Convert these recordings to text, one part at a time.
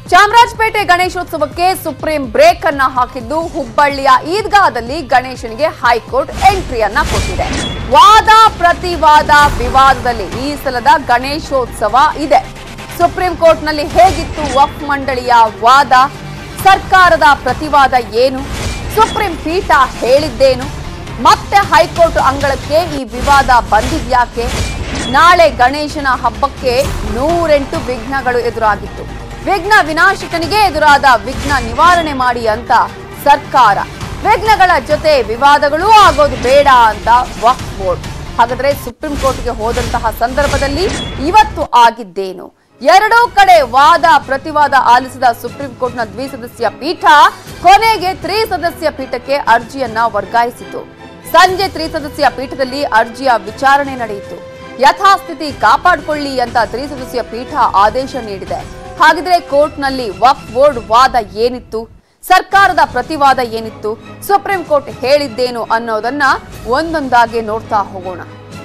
Chamarajpet ಗಣೇಶೋತ್ಸವಕ್ಕೆ supreme break ಅನ್ನ ಹಾಕಿದ್ದು ಹುಬ್ಬಳ್ಳಿಯ ಈದ್ಗಾದಲ್ಲಿ ಗಣೇಶನಿಗೆ ಹೈಕೋರ್ಟ್ ಎಂಟ್ರಿಯನ್ನ ಕೊಟ್ಟಿದೆ ವಾದ ಪ್ರತಿವಾದ ವಿವಾದದಲ್ಲಿ ಈ ಸಲದ ಗಣೇಶೋತ್ಸವ ಇದೆ ಸುಪ್ರೀಂ ಕೋರ್ಟ್ನಲ್ಲಿ ಹೇಗಿತ್ತು ವಕ್ಫ್ ಮಂಡಳಿಯ ವಾದ ಸರ್ಕಾರದ ಪ್ರತಿವಾದ ಏನು ಸುಪ್ರೀಂ ಪೀಠ ಹೇಳಿದ್ದೇನು ಮತ್ತೆ ಹೈಕೋರ್ಟ್ ಅಂಗಳಕ್ಕೆ ಈ ವಿವಾದ ಬಂದಿದ್ಯಾಕೆ ನಾಳೆ ಗಣೇಶನ ಹಬ್ಬಕ್ಕೆ ನೂರೆಂಟು ವಿಘ್ನಗಳು ಎದುರಾಗಿತ್ತು ವಿಘ್ನ ವಿನಾಶಕನಿಗೆ ಎದುರಾದ ವಿಘ್ನ ನಿವಾರಣೆ ಮಾಡಿ ಅಂತ ಸರ್ಕಾರ ವಿಘ್ನಗಳ ಜೊತೆ ವಿವಾದಗಳೂ ಆಗೋದು ಬೇಡ ಅಂತ ವಕ್ಫ್ ಬೋರ್ಡ್ ಹಾಗಾದ್ರೆ ಸುಪ್ರೀಂ ಕೋರ್ಟ್ಗೆ ಹೋದಂತಹ ಸಂದರ್ಭದಲ್ಲಿ ಇವತ್ತು ಆಗಿದ್ದೇನು ಎರಡೂ ಕಡೆ ವಾದ ಪ್ರತಿವಾದ ಆಲಿಸಿದ ಸುಪ್ರೀಂ ಕೋರ್ಟ್ನ ದ್ವಿಸದಸ್ಯ ಪೀಠ ಕೊನೆಗೆ ತ್ರಿಸದಸ್ಯ ಪೀಠಕ್ಕೆ ಅರ್ಜಿಯನ್ನ ವರ್ಗಾಯಿಸಿತು ಸಂಜೆ ತ್ರಿಸದಸ್ಯ ಪೀಠದಲ್ಲಿ ಅರ್ಜಿಯ ವಿಚಾರಣೆ ನಡೆಯಿತು ಯಥಾಸ್ಥಿತಿ ಕಾಪಾಡಿಕೊಳ್ಳಿ ಅಂತ ತ್ರಿಸದಸ್ಯ ಪೀಠ ಆದೇಶ ನೀಡಿದೆ ಹಾಗಿದ್ರೆ ಕೋರ್ಟ್ನಲ್ಲಿ ವಕ್ಫ್ ಬೋರ್ಡ್ ವಾದ ಏನಿತ್ತು ಸರ್ಕಾರದ ಪ್ರತಿವಾದ ಏನಿತ್ತು ಸುಪ್ರೀಂ ಕೋರ್ಟ್ ಹೇಳಿದ್ದೇನು ಅನ್ನೋದನ್ನ ಒಂದೊಂದಾಗಿ ನೋಡ್ತಾ ಹೋಗೋಣ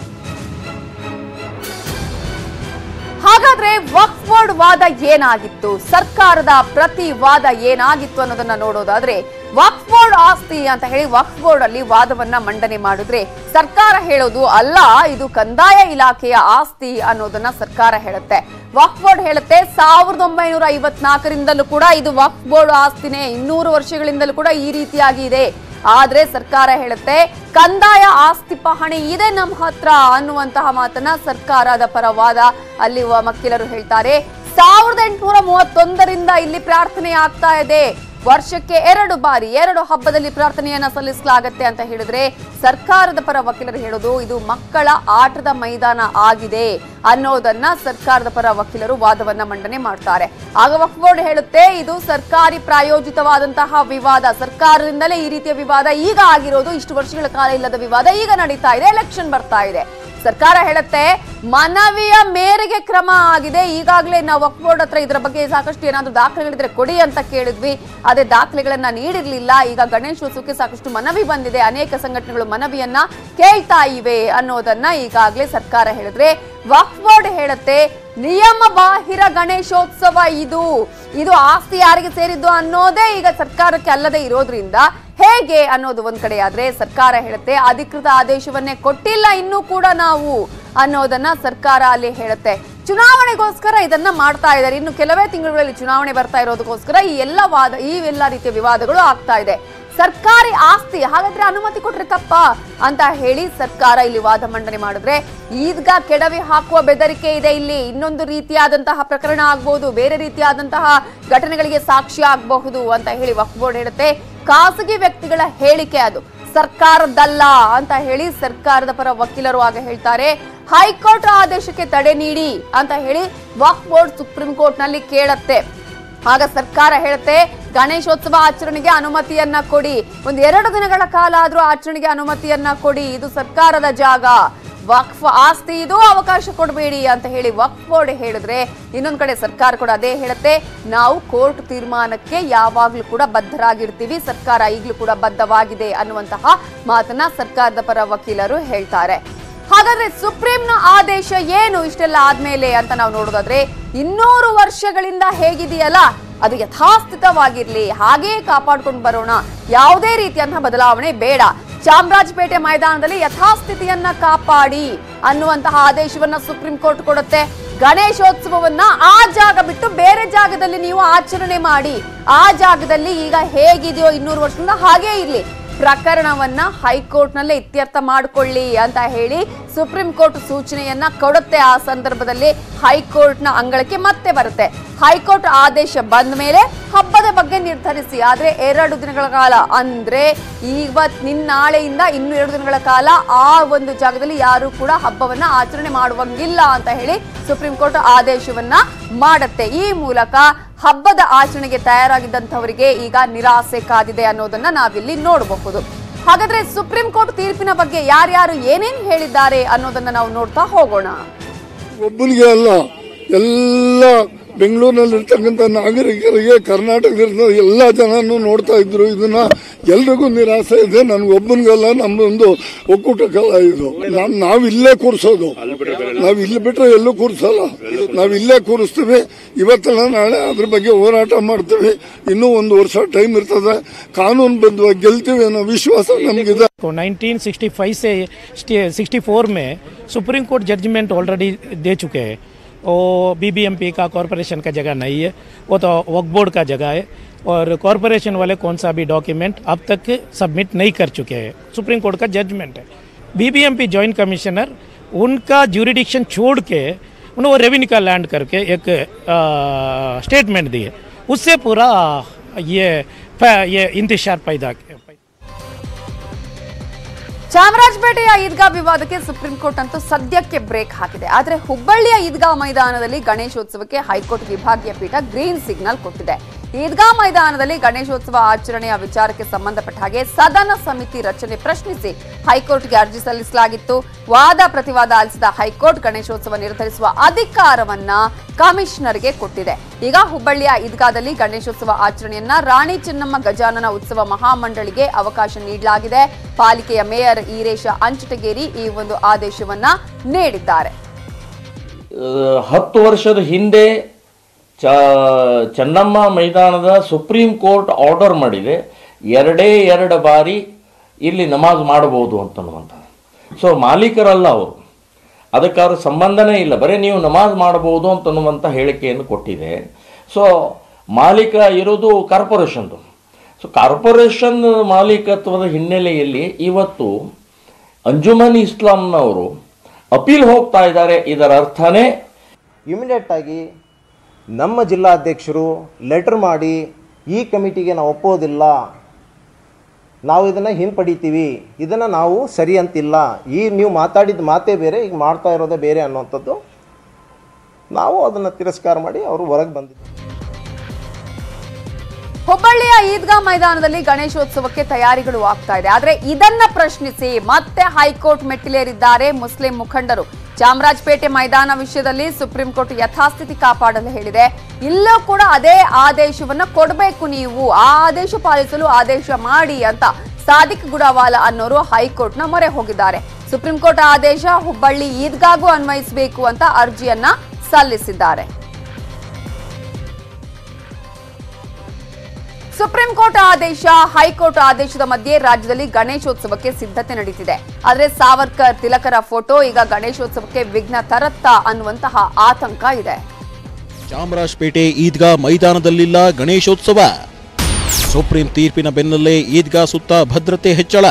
ಹಾಗಾದ್ರೆ ವಕ್ಫ್ ಬೋರ್ಡ್ ವಾದ ಏನಾಗಿತ್ತು ಸರ್ಕಾರದ ಪ್ರತಿ ವಾದ ಏನಾಗಿತ್ತು ಅನ್ನೋದನ್ನ ನೋಡೋದಾದ್ರೆ ವಕ್ಫ್ ಬೋರ್ಡ್ ಆಸ್ತಿ ಅಂತ ಹೇಳಿ ವಕ್ಫ್ ಬೋರ್ಡ್ ಅಲ್ಲಿ ವಾದವನ್ನ ಮಂಡನೆ ಮಾಡಿದ್ರೆ ಸರ್ಕಾರ ಹೇಳೋದು ಅಲ್ಲ ಇದು ಕಂದಾಯ ಇಲಾಖೆಯ ಆಸ್ತಿ ಅನ್ನೋದನ್ನ ಸರ್ಕಾರ ಹೇಳುತ್ತೆ ವಕ್ಫ್ ಬೋರ್ಡ್ ಹೇಳುತ್ತೆ ಸಾವಿರದ ಒಂಬೈನೂರ ಐವತ್ನಾಲ್ಕರಿಂದಲೂ ಕೂಡ ಇದು ವಕ್ಫ್ ಬೋರ್ಡ್ ಆಸ್ತಿನೇ ಇನ್ನೂರು ವರ್ಷಗಳಿಂದಲೂ ಕೂಡ ಈ ರೀತಿಯಾಗಿ ಇದೆ ಆದ್ರೆ ಸರ್ಕಾರ ಹೇಳುತ್ತೆ ಕಂದಾಯ ಆಸ್ತಿ ಪಹಣಿ ಇದೆ ನಮ್ಮ ಹತ್ರ ಅನ್ನುವಂತಹ ಮಾತನ್ನ ಸರ್ಕಾರದ ಪರವಾದ ಅಲ್ಲಿ ವ- ವಕೀಲರು ಹೇಳ್ತಾರೆ ಸಾವಿರದ ಎಂಟುನೂರ ಮೂವತ್ತೊಂದರಿಂದ ಇಲ್ಲಿ ಪ್ರಾರ್ಥನೆ ಆಗ್ತಾ ಇದೆ ವರ್ಷಕ್ಕೆ ಎರಡು ಬಾರಿ ಎರಡು ಹಬ್ಬದಲ್ಲಿ ಪ್ರಾರ್ಥನೆಯನ್ನ ಸಲ್ಲಿಸಲಾಗತ್ತೆ ಅಂತ ಹೇಳಿದ್ರೆ ಸರ್ಕಾರದ ಪರ ವಕೀಲರು ಹೇಳೋದು ಇದು ಮಕ್ಕಳ ಆಟದ ಮೈದಾನ ಆಗಿದೆ ಅನ್ನೋದನ್ನ ಸರ್ಕಾರದ ಪರ ವಕೀಲರು ವಾದವನ್ನ ಮಂಡನೆ ಮಾಡ್ತಾರೆ ಆಗ ವಕ್ಫ್ ಬೋರ್ಡ್ ಹೇಳುತ್ತೆ ಇದು ಸರ್ಕಾರಿ ಪ್ರಾಯೋಜಿತವಾದಂತಹ ವಿವಾದ ಸರ್ಕಾರದಿಂದಲೇ ಈ ರೀತಿಯ ವಿವಾದ ಈಗ ಆಗಿರೋದು ಇಷ್ಟು ವರ್ಷಗಳ ಕಾಲ ಇಲ್ಲದ ವಿವಾದ ಈಗ ನಡೀತಾ ಇದೆ ಎಲೆಕ್ಷನ್ ಬರ್ತಾ ಇದೆ ಸರ್ಕಾರ ಹೇಳುತ್ತೆ ಮನವಿಯ ಮೇರೆಗೆ ಕ್ರಮ ಆಗಿದೆ ಈಗಾಗಲೇ ನಾವು ವಕ್ಫ್ ಬೋರ್ಡ್ ಹತ್ರ ಇದರ ಬಗ್ಗೆ ಸಾಕಷ್ಟು ಏನಾದ್ರು ದಾಖಲೆಗಳಿದ್ರೆ ಕೊಡಿ ಅಂತ ಕೇಳಿದ್ವಿ ಅದೇ ದಾಖಲೆಗಳನ್ನ ನೀಡಿರ್ಲಿಲ್ಲ ಈಗ ಗಣೇಶೋತ್ಸವಕ್ಕೆ ಸಾಕಷ್ಟು ಮನವಿ ಬಂದಿದೆ ಅನೇಕ ಸಂಘಟನೆಗಳು ಮನವಿಯನ್ನ ಕೇಳ್ತಾ ಇವೆ ಅನ್ನೋದನ್ನ ಈಗಾಗಲೇ ಸರ್ಕಾರ ಹೇಳಿದ್ರೆ ವಕ್ಫ್ ಬೋರ್ಡ್ ಹೇಳುತ್ತೆ ನಿಯಮ ಬಾಹಿರ ಗಣೇಶೋತ್ಸವ ಇದು ಇದು ಆಸ್ತಿ ಯಾರಿಗೆ ಸೇರಿದ್ದು ಅನ್ನೋದೇ ಈಗ ಸರ್ಕಾರಕ್ಕೆ ಅಲ್ಲದೆ ಇರೋದ್ರಿಂದ ಹೇಗೆ ಅನ್ನೋದು ಒಂದ್ ಕಡೆ ಆದ್ರೆ ಸರ್ಕಾರ ಹೇಳುತ್ತೆ ಅಧಿಕೃತ ಆದೇಶವನ್ನೇ ಕೊಟ್ಟಿಲ್ಲ ಇನ್ನೂ ಕೂಡ ನಾವು ಅನ್ನೋದನ್ನ ಸರ್ಕಾರ ಅಲ್ಲಿ ಹೇಳುತ್ತೆ ಚುನಾವಣೆಗೋಸ್ಕರ ಇದನ್ನ ಮಾಡ್ತಾ ಇದ್ದಾರೆ ಇನ್ನು ಕೆಲವೇ ತಿಂಗಳುಗಳಲ್ಲಿ ಚುನಾವಣೆ ಬರ್ತಾ ಇರೋದಕ್ಕೋಸ್ಕರ ಈ ಎಲ್ಲ ವಾದ ಈ ಎಲ್ಲ ರೀತಿಯ ವಿವಾದಗಳು ಆಗ್ತಾ ಇದೆ ಸರ್ಕಾರಿ ಆಸ್ತಿ ಹಾಗಾದ್ರೆ ಅನುಮತಿ ಕೊಟ್ರೆ ತಪ್ಪ ಅಂತ ಹೇಳಿ ಸರ್ಕಾರ ಇಲ್ಲಿ ವಾದ ಮಂಡನೆ ಮಾಡಿದ್ರೆ ಈಗ ಕೆಡವಿ ಹಾಕುವ ಬೆದರಿಕೆ ಇದೆ ಇಲ್ಲಿ ಇನ್ನೊಂದು ರೀತಿಯಾದಂತಹ ಪ್ರಕರಣ ಆಗ್ಬಹುದು ಬೇರೆ ರೀತಿಯಾದಂತಹ ಘಟನೆಗಳಿಗೆ ಸಾಕ್ಷಿ ಆಗಬಹುದು ಅಂತ ಹೇಳಿ ವಕ್ಫ್ ಬೋರ್ಡ್ ಹೇಳುತ್ತೆ ಖಾಸಗಿ ವ್ಯಕ್ತಿಗಳ ಹೇಳಿಕೆ ಅದು ಸರ್ಕಾರದಲ್ಲ ಅಂತ ಹೇಳಿ ಸರ್ಕಾರದ ಪರ ವಕೀಲರು ಆಗ ಹೇಳ್ತಾರೆ ಹೈಕೋರ್ಟ್ ಆದೇಶಕ್ಕೆ ತಡೆ ನೀಡಿ ಅಂತ ಹೇಳಿ ವಕ್ಫ್ ಬೋರ್ಡ್ ಸುಪ್ರೀಂ ಕೋರ್ಟ್ ನಲ್ಲಿ ಕೇಳತ್ತೆ ಆಗ ಸರ್ಕಾರ ಹೇಳುತ್ತೆ ಗಣೇಶೋತ್ಸವ ಆಚರಣೆಗೆ ಅನುಮತಿಯನ್ನ ಕೊಡಿ ಒಂದ್ ಎರಡು ದಿನಗಳ ಕಾಲ ಆದ್ರೂ ಆಚರಣೆಗೆ ಅನುಮತಿಯನ್ನ ಕೊಡಿ ಇದು ಸರ್ಕಾರದ ಜಾಗ ವಕ್ಫ್ ಆಸ್ತಿ ಇದು ಅವಕಾಶ ಕೊಡಬೇಡಿ ಅಂತ ಹೇಳಿ ವಕ್ಫ್ ಬೋರ್ಡ್ ಹೇಳಿದ್ರೆ ಇನ್ನೊಂದ್ ಕಡೆ ಸರ್ಕಾರ ಕೂಡ ಅದೇ ಹೇಳುತ್ತೆ ನಾವು ಕೋರ್ಟ್ ತೀರ್ಮಾನಕ್ಕೆ ಯಾವಾಗ್ಲೂ ಕೂಡ ಬದ್ಧರಾಗಿರ್ತೀವಿ ಸರ್ಕಾರ ಈಗಲೂ ಕೂಡ ಬದ್ಧವಾಗಿದೆ ಅನ್ನುವಂತಹ ಮಾತನ್ನ ಸರ್ಕಾರದ ಪರ ವಕೀಲರು ಹೇಳ್ತಾರೆ ಹಾಗಾದ್ರೆ ಸುಪ್ರೀಂನ ಆದೇಶ ಏನು ಇಷ್ಟೆಲ್ಲ ಆದ್ಮೇಲೆ ಅಂತ ನಾವು ನೋಡೋದಾದ್ರೆ ಇನ್ನೂರು ವರ್ಷಗಳಿಂದ ಹೇಗಿದೆಯಲ್ಲ ಅದು ಯಥಾಸ್ಥಿತವಾಗಿರ್ಲಿ ಹಾಗೇ ಕಾಪಾಡ್ಕೊಂಡು ಬರೋಣ ಯಾವುದೇ ರೀತಿಯಂತಹ ಬದಲಾವಣೆ ಬೇಡ ಚಾಮರಾಜಪೇಟೆ ಮೈದಾನದಲ್ಲಿ ಯಥಾಸ್ಥಿತಿಯನ್ನ ಕಾಪಾಡಿ ಅನ್ನುವಂತಹ ಆದೇಶವನ್ನ ಸುಪ್ರೀಂ ಕೋರ್ಟ್ ಕೊಡುತ್ತೆ ಗಣೇಶೋತ್ಸವವನ್ನ ಆ ಜಾಗ ಬಿಟ್ಟು ಬೇರೆ ಜಾಗದಲ್ಲಿ ನೀವು ಆಚರಣೆ ಮಾಡಿ ಆ ಜಾಗದಲ್ಲಿ ಈಗ ಹೇಗಿದೆಯೋ ಇನ್ನೂರು ವರ್ಷದಿಂದ ಹಾಗೇ ಇರ್ಲಿ ಪ್ರಕರಣವನ್ನ ಹೈಕೋರ್ಟ್ ನಲ್ಲೇ ಇತ್ಯರ್ಥ ಮಾಡಿಕೊಳ್ಳಿ ಅಂತ ಹೇಳಿ ಸುಪ್ರೀಂ ಕೋರ್ಟ್ ಸೂಚನೆಯನ್ನ ಕೊಡುತ್ತೆ ಆ ಸಂದರ್ಭದಲ್ಲಿ ಹೈಕೋರ್ಟ್ ನ ಅಂಗಳಕ್ಕೆ ಮತ್ತೆ ಬರುತ್ತೆ ಹೈಕೋರ್ಟ್ ಆದೇಶ ಬಂದ ಮೇಲೆ ಹಬ್ಬದ ಬಗ್ಗೆ ನಿರ್ಧರಿಸಿ ಆದ್ರೆ ಎರಡು ದಿನಗಳ ಕಾಲ ಅಂದ್ರೆ ಇವತ್ ನಿನ್ ನಾಳೆಯಿಂದ ಇನ್ನು ಎರಡು ದಿನಗಳ ಕಾಲ ಆ ಒಂದು ಜಾಗದಲ್ಲಿ ಯಾರು ಕೂಡ ಹಬ್ಬವನ್ನ ಆಚರಣೆ ಮಾಡುವಂಗಿಲ್ಲ ಅಂತ ಹೇಳಿ ಸುಪ್ರೀಂ ಕೋರ್ಟ್ ಆದೇಶವನ್ನ ಮಾಡುತ್ತೆ ಈ ಮೂಲಕ ಹಬ್ಬದ ಆಚರಣೆಗೆ ತಯಾರಾಗಿದ್ದಂಥವರಿಗೆ ಈಗ ನಿರಾಸೆ ಕಾದಿದೆ ಅನ್ನೋದನ್ನ ನಾವಿಲ್ಲಿ ನೋಡಬಹುದು ಹಾಗಾದ್ರೆ ಸುಪ್ರೀಂ ಕೋರ್ಟ್ ತೀರ್ಪಿನ ಬಗ್ಗೆ ಯಾರ್ಯಾರು ಏನೇನ್ ಹೇಳಿದ್ದಾರೆ ಅನ್ನೋದನ್ನ ನಾವು ನೋಡ್ತಾ ಹೋಗೋಣ ಒಬ್ಬನಿಗೆ ಅಲ್ಲ ಎಲ್ಲ ಬೆಂಗಳೂರಿನಲ್ಲಿರ್ತಕ್ಕಂಥ ನಾಗರಿಕರಿಗೆ ಕರ್ನಾಟಕದ ಎಲ್ಲ ಜನನು ನೋಡ್ತಾ ಇದ್ರು ಇದನ್ನ ಎಲ್ರಿಗೂ ನಿರಾಸೆ ಇದೆ ನನ್ಗೊಬ್ಬನಿಗಲ್ಲ ನಮ್ಮದೊಂದು ಒಕ್ಕೂಟ ಕಲ ಇದು ನಾವ್ ನಾವ್ ಇಲ್ಲೇ ಕೂರಿಸೋದು ನಾವ್ ಇಲ್ಲಿ ಬಿಟ್ರೆ ಎಲ್ಲೂ ಕೂರಿಸಲ್ಲ ನಾವ್ ಇಲ್ಲೇ ಕೂರಿಸ್ತೀವಿ ಇವತ್ತಲ್ಲ ನಾಳೆ ಅದ್ರ ಬಗ್ಗೆ ಹೋರಾಟ ಮಾಡ್ತೀವಿ ಇನ್ನೂ ಒಂದು ವರ್ಷ ಟೈಮ್ ಇರ್ತದೆ ಕಾನೂನು ಬದ್ಧವಾಗಿ ಗೆಲ್ತೀವಿ ಅನ್ನೋ ವಿಶ್ವಾಸ ನಮಗಿದೆ को 1965 से 64 में सुप्रीम कोर्ट जजमेंट ऑलरेडी दे चुके हैं वो बीबीएमपी का कॉरपोरेशन का जगह नहीं है वो तो वक्फ बोर्ड का जगह है और कॉरपोरेशन वाले कौन सा भी डॉक्यूमेंट अब तक सबमिट नहीं कर चुके हैं सुप्रीम कोर्ट का जजमेंट है बीबीएमपी जॉइंट कमिश्नर उनका ज्यूरिडिक्शन छोड़ के उन्होंने वो रेवेन्यू का लैंड करके एक स्टेटमेंट दिए उससे पूरा ये ये इंतजार पैदा ಚಾಮರಾಜಪೇಟೆಯ ಈದ್ಗಾ ವಿವಾದಕ್ಕೆ ಸುಪ್ರೀಂ ಕೋರ್ಟ್ ಅಂತೂ ಸದ್ಯಕ್ಕೆ ಬ್ರೇಕ್ ಹಾಕಿದೆ ಆದರೆ ಹುಬ್ಬಳ್ಳಿಯ ಈದ್ಗಾ ಮೈದಾನದಲ್ಲಿ ಗಣೇಶೋತ್ಸವಕ್ಕೆ ಹೈಕೋರ್ಟ್ ವಿಭಾಗೀಯ ಪೀಠ ಗ್ರೀನ್ ಸಿಗ್ನಲ್ ಕೊಟ್ಟಿದೆ ಈದ್ಗಾ ಮೈದಾನದಲ್ಲಿ ಗಣೇಶೋತ್ಸವ ಆಚರಣೆಯ ವಿಚಾರಕ್ಕೆ ಸಂಬಂಧಪಟ್ಟ ಹಾಗೆ ಸದನ ಸಮಿತಿ ರಚನೆ ಪ್ರಶ್ನಿಸಿ ಹೈಕೋರ್ಟ್ಗೆ ಅರ್ಜಿ ಸಲ್ಲಿಸಲಾಗಿತ್ತು ವಾದ ಪ್ರತಿವಾದ ಆಲಿಸಿದ ಹೈಕೋರ್ಟ್ ಗಣೇಶೋತ್ಸವ ನಿರ್ಧರಿಸುವ ಅಧಿಕಾರವನ್ನ ಕಮಿಷನರ್ಗೆ ಕೊಟ್ಟಿದೆ ಈಗ ಹುಬ್ಬಳ್ಳಿಯ ಈದ್ಗಾದಲ್ಲಿ ಗಣೇಶೋತ್ಸವ ಆಚರಣೆಯನ್ನ ರಾಣಿ ಚೆನ್ನಮ್ಮ ಗಜಾನನ ಉತ್ಸವ ಮಹಾಮಂಡಳಿಗೆ ಅವಕಾಶ ನೀಡಲಾಗಿದೆ ಪಾಲಿಕೆಯ ಮೇಯರ್ ಈರೇಶ ಅಂಚಟಗೇರಿ ಈ ಒಂದು ಆದೇಶವನ್ನ ನೀಡಿದ್ದಾರೆ ಹತ್ತು ವರ್ಷದ ಹಿಂದೆ ಚ ಚೆನ್ನಮ್ಮ ಮೈದಾನದ ಸುಪ್ರೀಂ ಕೋರ್ಟ್ ಆರ್ಡರ್ ಮಾಡಿದೆ ಎರಡೇ ಎರಡು ಬಾರಿ ಇಲ್ಲಿ ನಮಾಜ್ ಮಾಡಬಹುದು ಅಂತನ್ನುವಂಥ ಸೊ ಮಾಲೀಕರಲ್ಲ ಅವರು ಅದಕ್ಕೆ ಅವ್ರ ಸಂಬಂಧನೇ ಇಲ್ಲ ಬರೀ ನೀವು ನಮಾಜ್ ಮಾಡಬಹುದು ಅಂತನ್ನುವಂಥ ಹೇಳಿಕೆಯನ್ನು ಕೊಟ್ಟಿದೆ ಸೊ ಮಾಲೀಕ ಇರೋದು ಕಾರ್ಪೊರೇಷನ್ದು ಸೊ ಕಾರ್ಪೊರೇಷನ್ ಮಾಲೀಕತ್ವದ ಹಿನ್ನೆಲೆಯಲ್ಲಿ ಇವತ್ತು ಅಂಜುಮನ್ ಇಸ್ಲಾಂನವರು ಅಪೀಲ್ ಹೋಗ್ತಾ ಇದ್ದಾರೆ ಇದರ ಅರ್ಥನೇ ಇಮಿಡಿಯೇಟ್ ಆಗಿ ನಮ್ಮ ಜಿಲ್ಲಾಧ್ಯಕ್ಷರು ಲೆಟರ್ ಮಾಡಿ ಈ ಕಮಿಟಿಗೆ ನಾವು ಒಪ್ಪೋದಿಲ್ಲ ನಾವು ಇದನ್ನು ಹಿಂಪಡಿತೀವಿ ಇದನ್ನು ನಾವು ಸರಿ ಅಂತಿಲ್ಲ ಈ ನೀವು ಮಾತಾಡಿದ ಮಾತೇ ಬೇರೆ ಈಗ ಮಾಡ್ತಾ ಇರೋದೇ ಬೇರೆ ಅನ್ನೋಂಥದ್ದು ನಾವು ಅದನ್ನು ತಿರಸ್ಕಾರ ಮಾಡಿ ಅವರು ಹೊರಗೆ ಬಂದಿದ್ದೀವಿ ಹುಬ್ಬಳ್ಳಿಯ ಈದ್ಗಾ ಮೈದಾನದಲ್ಲಿ ಗಣೇಶೋತ್ಸವಕ್ಕೆ ತಯಾರಿಗಳು ಆಗ್ತಾ ಇದೆ ಆದ್ರೆ ಇದನ್ನ ಪ್ರಶ್ನಿಸಿ ಮತ್ತೆ ಹೈಕೋರ್ಟ್ ಮೆಟ್ಟಿಲೇರಿದ್ದಾರೆ ಮುಸ್ಲಿಂ ಮುಖಂಡರು ಚಾಮರಾಜಪೇಟೆ ಮೈದಾನ ವಿಷಯದಲ್ಲಿ ಸುಪ್ರೀಂ ಕೋರ್ಟ್ ಯಥಾಸ್ಥಿತಿ ಕಾಪಾಡಲು ಹೇಳಿದೆ ಇಲ್ಲೂ ಕೂಡ ಅದೇ ಆದೇಶವನ್ನ ಕೊಡಬೇಕು ನೀವು ಆ ಆದೇಶ ಪಾಲಿಸಲು ಆದೇಶ ಮಾಡಿ ಅಂತ ಸಾದಿಕ್ ಗುಡವಾಲ ಅನ್ನೋರು ಹೈಕೋರ್ಟ್ನ ಮೊರೆ ಹೋಗಿದ್ದಾರೆ ಸುಪ್ರೀಂ ಕೋರ್ಟ್ ಆದೇಶ ಹುಬ್ಬಳ್ಳಿ ಈದ್ಗಾಗೂ ಅನ್ವಯಿಸಬೇಕು ಅಂತ ಅರ್ಜಿಯನ್ನ ಸಲ್ಲಿಸಿದ್ದಾರೆ ಸುಪ್ರೀಂ ಕೋರ್ಟ್ ಆದೇಶ ಹೈಕೋರ್ಟ್ ಆದೇಶದ ಮಧ್ಯೆ ರಾಜ್ಯದಲ್ಲಿ ಗಣೇಶೋತ್ಸವಕ್ಕೆ ಸಿದ್ಧತೆ ನಡೀತಿದೆ ಆದ್ರೆ ಸಾವರ್ಕರ್ ತಿಲಕರ ಫೋಟೋ ಈಗ ಗಣೇಶೋತ್ಸವಕ್ಕೆ ವಿಘ್ನ ತರತ್ತಾ ಅನ್ನುವಂತಹ ಆತಂಕ ಇದೆ ಚಾಮರಾಜಪೇಟೆ ಈದ್ಗಾ ಮೈದಾನದಲ್ಲಿಲ್ಲ ಗಣೇಶೋತ್ಸವ ಸುಪ್ರೀಂ ತೀರ್ಪಿನ ಬೆನ್ನಲ್ಲೇ ಈದ್ಗಾ ಸುತ್ತ ಭದ್ರತೆ ಹೆಚ್ಚಳ